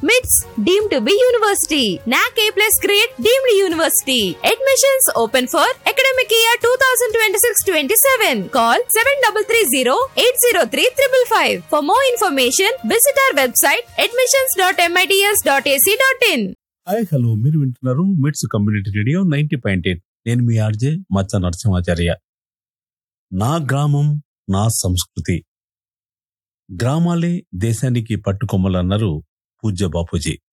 మిట్స్ deem to be university NAAC A plus grade deemed university admissions open for academic year two thousand twenty six twenty seven call seven double three zero eight zero three triple five for more information visit our website admissions dot MITS dot AC dot in hi hello మీరు వింటున్నారు MITS community radio ninety point eight నేను మీ RJ మచ్చ నరసింహాచార్య నా గ్రామం నా సంస్కృతి గ్రామాలే దేశానికి పట్టుకొమ్మలన్నారు పూజ్య బాపూజీ